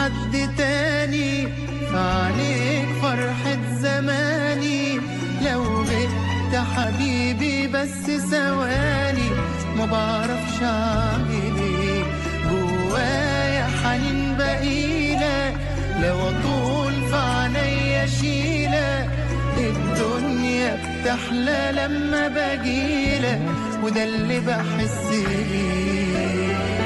حد تاني فعليك فرحة زماني لو غبت حبيبي بس ثواني ما بعرفش اعمل ايه جوايا حنين بقيلة لو اطول في عينيا شيلة الدنيا بتحلى لما بجيلك وده اللي بحس بيه